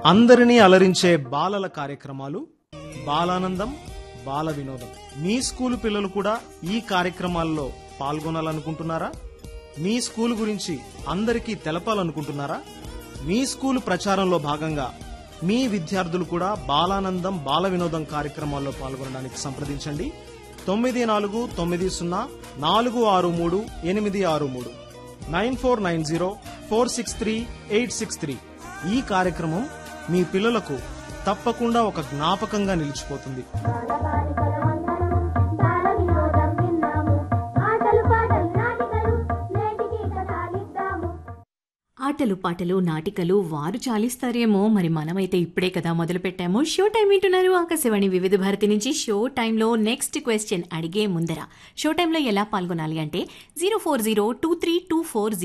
అందరినీ అలరించే బాలల కార్యక్రమాలు బాలానందం బాల వినోదం మీ స్కూలు పిల్లలు కూడా ఈ కార్యక్రమాల్లో పాల్గొనాలనుకుంటున్నారా మీ స్కూలు గురించి అందరికీ తెలపాలనుకుంటున్నారా మీ స్కూలు ప్రచారంలో భాగంగా మీ విద్యార్థులు కూడా బాలానందం బాల వినోదం కార్యక్రమాల్లో పాల్గొనడానికి సంప్రదించండి తొమ్మిది నాలుగు తొమ్మిది సున్నా నాలుగు ఆరు మూడు ఎనిమిది ఆరు మూడు nine four nine zero four six three eight six three ఈ కార్యక్రమం మీ పిల్లలకు తప్పకుండా ఒక జ్ఞాపకంగా నిలిచిపోతుంది బాల వినోదం విన్నాము ఆటలు పాటలు నాటికలు నేటికి కథాలిద్దాము ఆటలు పాటలు నాటికలు వారు చాలిస్తారేమో మరి మనమైతే ఇప్పుడే కదా మొదలు పెట్టాము షో టైం వింటున్నారు ఆకాశవాణి వివిధ భారతి నుంచి షో టైంలో నెక్స్ట్ క్వశ్చన్ అడిగే ముందర షో టైంలో ఎలా పాల్గొనాలి అంటే zero four zero two three two four